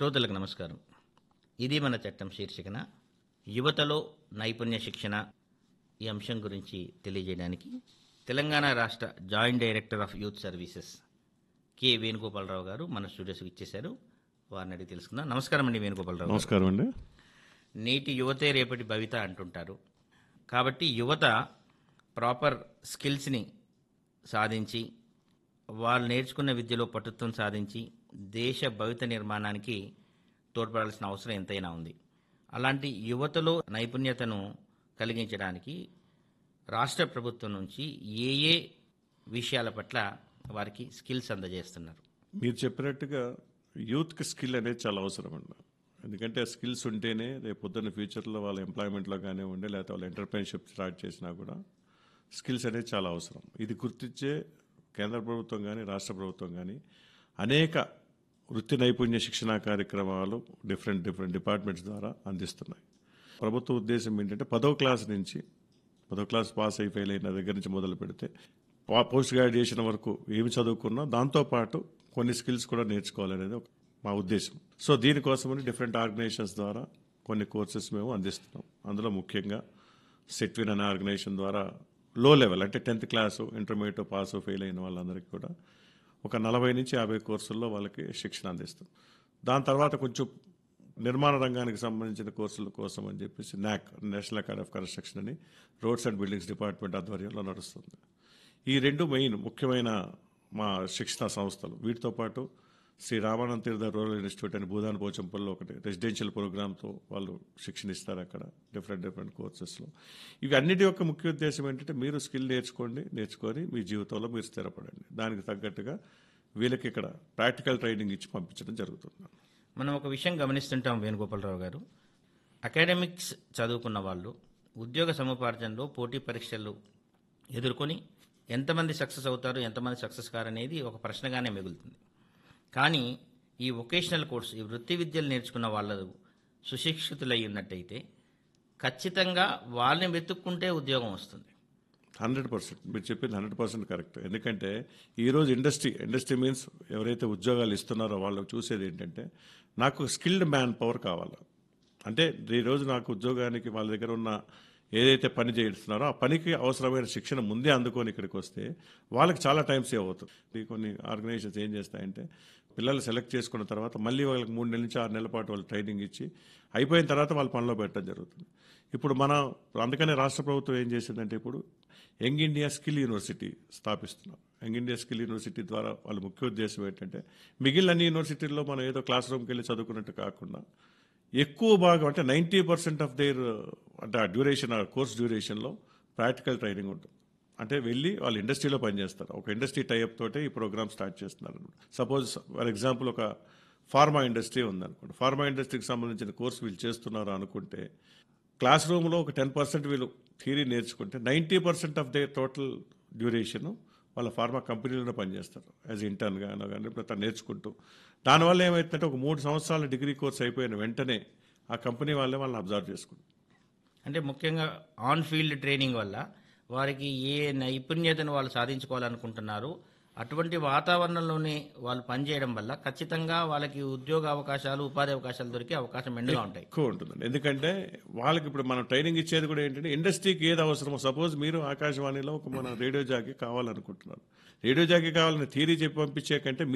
శ్రోతలకు నమస్కారం ఇది మన చట్టం శీర్షికన యువతలో నైపుణ్య శిక్షణ ఈ అంశం గురించి తెలియజేయడానికి తెలంగాణ రాష్ట్ర joint director of youth services K Venugopala Rao garu మన స్టూడియోస్కి ఇచ్చేశారు వారిని అడిగి తెలుసుకుందాం నమస్కారం అండి వేణుగోపాలరావు గారు. నమస్కారం అండి నేటి యువతే రేపటి భవిత అంటుంటారు కాబట్టి యువత ప్రాపర్ స్కిల్స్ని సాధించి వాళ్ళు నేర్చుకున్న విద్యలో పటుత్వం సాధించి దేశ భవిత నిర్మాణానికి తోడ్పడాల్సిన అవసరం ఎంతైనా ఉంది అలాంటి యువతలో నైపుణ్యతను కలిగించడానికి రాష్ట్ర ప్రభుత్వం నుంచి ఏ ఏ విషయాల పట్ల వారికి స్కిల్స్ అందజేస్తున్నారు మీరు చెప్పినట్టుగా యూత్కి స్కిల్ అనేది చాలా అవసరం అండి ఎందుకంటే ఆ స్కిల్స్ ఉంటేనే రేపు పొద్దున్న ఫ్యూచర్లో వాళ్ళ ఎంప్లాయ్మెంట్లో కానివ్వండి లేకపోతే వాళ్ళ ఎంటర్ప్రెన్షిప్ స్టార్ట్ చేసినా కూడా స్కిల్స్ అనేది చాలా అవసరం ఇది గుర్తించే కేంద్ర ప్రభుత్వం కానీ రాష్ట్ర ప్రభుత్వం కానీ అనేక వృత్తి నైపుణ్య శిక్షణా కార్యక్రమాలు డిఫరెంట్ డిఫరెంట్ డిపార్ట్మెంట్స్ ద్వారా అందిస్తున్నాయి ప్రభుత్వ ఉద్దేశం ఏంటంటే పదో క్లాస్ నుంచి పదో క్లాస్ పాస్ అయి ఫెయిల్ అయిన దగ్గర నుంచి మొదలు పెడితే పా- పోస్ట్ గ్రాడ్యుయేషన్ వరకు ఏమి చదువుకున్నా దాంతోపాటు కొన్ని స్కిల్స్ కూడా నేర్చుకోవాలనేది ఒక మా ఉద్దేశం సో దీనికోసమని డిఫరెంట్ ఆర్గనైజేషన్స్ ద్వారా కొన్ని కోర్సెస్ మేము అందిస్తున్నాం అందులో ముఖ్యంగా సెట్విన్ అనే ఆర్గనైజేషన్ ద్వారా లో లెవెల్ అంటే tenth class intermediate pass fail అయిన వాళ్ళందరికీ కూడా ఒక నలభై నుంచి యాభై కోర్సుల్లో వాళ్ళకి శిక్షణ అందిస్తాం దాని తర్వాత కొంచెం నిర్మాణ రంగానికి సంబంధించిన కోర్సుల కోసం అని చెప్పేసి NAC national academy of construction అని రోడ్స్ అండ్ బిల్డింగ్స్ డిపార్ట్మెంట్ ఆధ్వర్యంలో నడుస్తుంది ఈ రెండు మెయిన్ ముఖ్యమైన మా శిక్షణ సంస్థలు వీటితో పాటు శ్రీ రామానంద తీర్థ రూరల్ ఇన్స్టిట్యూట్ అని భూదాన్ పోచంపల్లో ఒకటి రెసిడెన్షియల్ ప్రోగ్రామ్తో వాళ్ళు శిక్షణ ఇస్తారు అక్కడ డిఫరెంట్ డిఫరెంట్ కోర్సెస్లో ఇవి అన్నిటి యొక్క ముఖ్య ఉద్దేశం ఏంటంటే మీరు స్కిల్ నేర్చుకోండి నేర్చుకొని మీ జీవితంలో మీరు స్థిరపడండి దానికి తగ్గట్టుగా వీళ్ళకి ఇక్కడ ప్రాక్టికల్ ట్రైనింగ్ ఇచ్చి పంపించడం జరుగుతుంది మనం ఒక విషయం గమనిస్తుంటాం వేణుగోపాలరావు గారు అకాడమిక్స్ చదువుకున్న వాళ్ళు ఉద్యోగ సముపార్జనలో పోటీ పరీక్షలు ఎదుర్కొని ఎంతమంది సక్సెస్ అవుతారు ఎంతమంది సక్సెస్ కారనేది ఒక ప్రశ్నగానే మిగులుతుంది కానీ ఈ వొకేషనల్ కోర్స్ ఈ వృత్తి విద్యలు నేర్చుకున్న వాళ్ళు సుశిక్షితులై ఉన్నట్టయితే ఖచ్చితంగా వాళ్ళని వెతుక్కుంటే ఉద్యోగం వస్తుంది హండ్రెడ్ పర్సెంట్ మీరు చెప్పింది హండ్రెడ్ పర్సెంట్ కరెక్ట్ ఎందుకంటే ఈరోజు ఇండస్ట్రీ ఇండస్ట్రీ మీన్స్ ఎవరైతే ఉద్యోగాలు ఇస్తున్నారో వాళ్ళు చూసేది ఏంటంటే నాకు స్కిల్డ్ మ్యాన్ పవర్ కావాలి అంటే ఈరోజు నాకు ఉద్యోగానికి వాళ్ళ దగ్గర ఉన్న ఏదైతే పని చేస్తున్నారో ఆ పనికి అవసరమైన శిక్షణ ముందే అందుకొని ఇక్కడికి వస్తే వాళ్ళకి చాలా టైం సేవ్ అవుతుంది ఈ కొన్ని ఆర్గనైజేషన్స్ ఏం చేస్తాయంటే పిల్లలు సెలెక్ట్ చేసుకున్న తర్వాత మళ్ళీ వాళ్ళకి మూడు నెలల నుంచి ఆరు నెలల పాటు వాళ్ళు ట్రైనింగ్ ఇచ్చి అయిపోయిన తర్వాత వాళ్ళ పనిలో పెట్టడం జరుగుతుంది ఇప్పుడు మన అందుకనే రాష్ట్ర ప్రభుత్వం ఏం చేసిందంటే ఇప్పుడు యంగ్ ఇండియా స్కిల్ యూనివర్సిటీ స్థాపిస్తున్నాం యంగ్ ఇండియా స్కిల్ యూనివర్సిటీ ద్వారా వాళ్ళ ముఖ్య ఉద్దేశం ఏంటంటే మిగిలిన అన్ని యూనివర్సిటీల్లో మనం ఏదో క్లాస్ రూమ్కి వెళ్ళి చదువుకున్నట్టు కాకుండా ఎక్కువ భాగం అంటే నైంటీ పర్సెంట్ ఆఫ్ దేర్ అంటే ఆ డ్యూరేషన్ ఆ కోర్స్ డ్యూరేషన్లో ప్రాక్టికల్ ట్రైనింగ్ ఉంటుంది అంటే వెళ్ళి వాళ్ళు ఇండస్ట్రీలో పనిచేస్తారు ఒక ఇండస్ట్రీ టైప్ తోటే ఈ ప్రోగ్రామ్ స్టార్ట్ చేస్తున్నారు సపోజ్ ఫర్ ఎగ్జాంపుల్ ఒక ఫార్మా ఇండస్ట్రీ ఉందనుకోండి ఫార్మా ఇండస్ట్రీకి సంబంధించిన కోర్స్ వీళ్ళు చేస్తున్నారు అనుకుంటే క్లాస్ రూమ్లో ఒక టెన్ పర్సెంట్ వీళ్ళు థియరీ నేర్చుకుంటే ninety percent of the total duration వాళ్ళ ఫార్మా కంపెనీలోనే పనిచేస్తారు యాజ్ ఇంటర్న్గా కానీ ఇప్పుడు నేర్చుకుంటూ దానివల్ల ఏమవుతుందంటే ఒక మూడు సంవత్సరాల డిగ్రీ కోర్స్ అయిపోయిన వెంటనే ఆ కంపెనీ వాళ్ళే వాళ్ళని అబ్జర్వ్ చేసుకుంటారు అంటే ముఖ్యంగా ఆన్ ఫీల్డ్ ట్రైనింగ్ వల్ల వారికి ఏ నైపుణ్యతను వాళ్ళు సాధించుకోవాలనుకుంటున్నారో అటువంటి వాతావరణంలోనే వాళ్ళు పనిచేయడం వల్ల ఖచ్చితంగా వాళ్ళకి ఉద్యోగ అవకాశాలు ఉపాధి అవకాశాలు దొరికే అవకాశం మెండుగా ఉంటాయి ఎక్కువ ఉంటుందండి ఎందుకంటే వాళ్ళకి ఇప్పుడు మనం ట్రైనింగ్ ఇచ్చేది కూడా ఏంటంటే ఇండస్ట్రీకి ఏది అవసరమో సపోజ్ మీరు ఆకాశవాణిలో ఒక మన రేడియో జాకీ కావాలనుకుంటున్నారు రేడియో జాకీ కావాలని థియరీ చెప్పి పంపించే కంటే